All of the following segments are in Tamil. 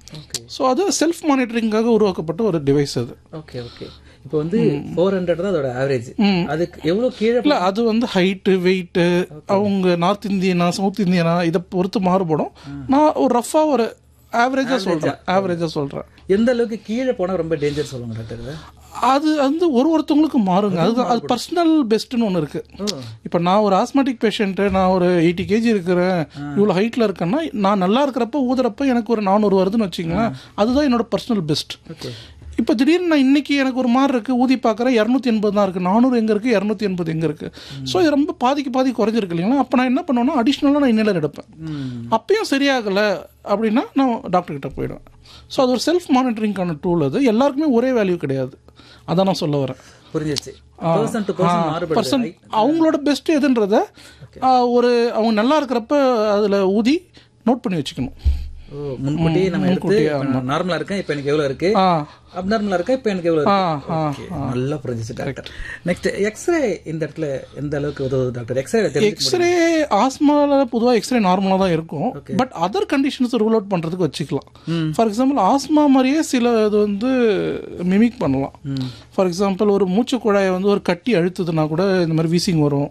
ஓகே ஸோ அது செல்ஃப் மானிட்டரிங்காக உருவாக்கப்பட்ட ஒரு டிவைஸ் அது ஓகே ஓகே இப்போ வந்து ஃபோர் ஹண்ட்ரட் தான் அதோட ஆவரேஜ் அதுக்கு எவ்வளவு கீழே இல்லை அது வந்து ஹைட்டு வெயிட்டு அவங்க நார்த் இந்தியனா சவுத் இந்தியனா இதை பொறுத்து மாறுபடும் நான் ஒரு ரஃபாக ஒரு ஆவரேஜாக சொல்கிறேன் ஆவரேஜாக சொல்கிறேன் எந்த அளவுக்கு கீழே போனா ரொம்ப டேஞ்சர் சொல்லுங்க டாக்டர் இதை? அது வந்து ஒரு ஒருத்தவங்களுக்கு மாறுங்க அது அது பர்சனல் பெஸ்ட்னு ஒன்று இருக்கு இப்போ நான் ஒரு ஆஸ்மெட்டிக் பேஷண்ட்டு நான் ஒரு எயிட்டி கேஜி இருக்கிறேன் இவ்வளோ ஹைட்டில் இருக்கேன்னா நான் நல்லா இருக்கிறப்ப ஊதுறப்ப எனக்கு ஒரு நானூறு வருதுன்னு வச்சுங்களேன் அதுதான் என்னோட பர்சனல் பெஸ்ட் ஓகே இப்போ திடீர்னு நான் இன்னைக்கு எனக்கு ஒரு மாதிரி இருக்கு ஊதி பார்க்குறேன் இரநூத்தி எண்பது தான் இருக்கு நானூறு எங்கே இருக்கு இரநூத்தி எண்பது எங்கே இருக்கு ஸோ இது ரொம்ப பாதிக்கு பாதி குறைஞ்சிருக்கு இல்லைங்களா அப்போ நான் என்ன பண்ணுவேன்னா அடிஷ்னலாக நான் இன்னலர் எடுப்பேன் ம் அப்பயும் சரியாகலை அப்படின்னா நான் டாக்டர் கிட்ட போயிடுவேன் ஸோ அது ஒரு செல்ஃப் மானிட்டரிங்கான டூல் அது எல்லாருக்குமே ஒரே வேல்யூ கிடையாது அதான் நான் சொல்ல வரேன் புரிஞ்சிச்சு பர்சன் டு பர்சன் மாறுபடுது பர்சன் அவங்களோட பெஸ்ட் எதுன்றத ஆ, ஒரு அவங்க நல்லா இருக்கிறப்ப அதில் ஊதி நோட் பண்ணி வச்சுக்கணும் ஓ முன்கூட்டியே நம்ம எடுத்து நார்மலா இருக்கேன் இப்போ எனக்கு எவ்வளவு இருக்கு ஆ அப்நார்மலா இருக்கா இப்போ எனக்கு எவ்வளவு ஆ இருக்கு ஆ Okay, நல்லா புரிஞ்சிச்சு டாக்டர் நெக்ஸ்ட் எக்ஸ்ரே இந்த இடத்துல எந்த அளவுக்கு உதவுது டாக்டர் எக்ஸ்ரே தெரிஞ்சு எக்ஸ்ரே ஆஸ்மால பொதுவாக எக்ஸ்ரே நார்மலாக தான் இருக்கும் but other conditions rule out பண்ணுறதுக்கு வச்சுக்கலாம் ஃபார் எக்ஸாம்பிள் ஆஸ்மா மாதிரியே சில இது வந்து மிமிக் பண்ணலாம் ஃபார் எக்ஸாம்பிள் ஒரு மூச்சு குழாயை வந்து ஒரு கட்டி அழுத்துதுன்னா கூட இந்த மாதிரி வீசிங் வரும்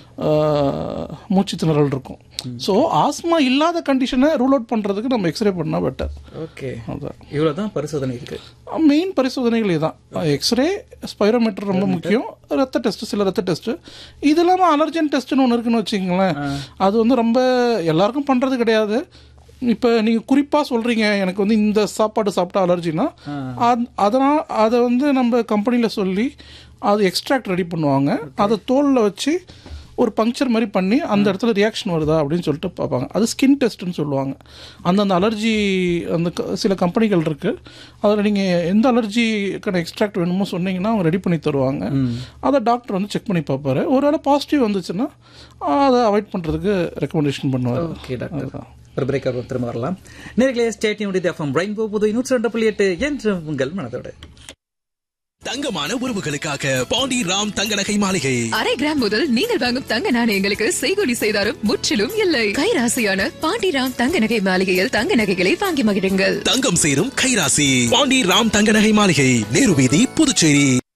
ஆஹ், மூச்சு திணறல் இருக்கும் ஸோ ஆஸ்மா இல்லாத கண்டிஷனை ரூல் அவுட் பண்ணுறதுக்கு நம்ம எக்ஸ்ரே பண்ணால் பெட்டர் ஓகே அதான் இவ்வளவுதான் பரிசோதனை இருக்கு மெயின் பரிசோதனைகள் இதுதான் எக்ஸ்ரே ஸ்பைரோமீட்டர் ரொம்ப முக்கியம் ரத்த டெஸ்ட் சில ரத்த டெஸ்ட் இது இல்லாமல் அலர்ஜன் டெஸ்ட்னு ஒன்று இருக்குன்னு வச்சுங்களேன் அது வந்து ரொம்ப எல்லாருக்கும் பண்ணுறது கிடையாது இப்போ நீங்கள் குறிப்பாக சொல்கிறீங்க எனக்கு வந்து இந்த சாப்பாடு சாப்பிட்டா அலர்ஜினா அதனால் அதை வந்து நம்ம கம்பெனியில் சொல்லி அது எக்ஸ்ட்ராக்ட் ரெடி பண்ணுவாங்க அதை தோலில் வச்சு ஒரு பங்க்சர் மாதிரி பண்ணி அந்த இடத்துல ரியாக்ஷன் வருதா அப்படின்னு சொல்லிட்டு பார்ப்பாங்க அது ஸ்கின் டெஸ்ட்னு சொல்லுவாங்க அந்தந்த அலர்ஜி அந்த க- சில கம்பெனிகள் இருக்குது அதில் நீங்கள் எந்த அலர்ஜிக்கான எக்ஸ்ட்ராக்ட் வேணுமோ சொன்னீங்கன்னா அவங்க ரெடி பண்ணி தருவாங்க அதை டாக்டர் வந்து செக் பண்ணி பார்ப்பாரு ஒருவேளை பாசிட்டிவ் வந்துச்சுன்னா அதை அவாய்ட் பண்ணுறதுக்கு ரெக்கமெண்டேஷன் பண்ணுவார் ஓகே டாக்டர் ஒரு பிரேக் திரும்ப வரலாம் நேர்களே ஸ்டேட்டியம் முடிது எஃப்எம் ரெயின்போ புது நூற்றி ரெண்டு புள்ளி எட்டு என்று உங்கள் மனதோடு தங்கமான உறவுகளுக்காக பாண்டி ராம் தங்க நகை மாளிகை அரை கிராம் முதல் நீங்கள் வாங்கும் தங்க நாணயங்களுக்கு செய்கூலி செய்தாரும் முற்றிலும் இல்லை கைராசியான பாண்டிராம் தங்க நகை மாளிகையில் தங்க நகைகளை வாங்கி மகிழுங்கள் தங்கம் சேரும் கைராசி பாண்டி ராம் தங்க நகை மாளிகை நேரு வீதி புதுச்சேரி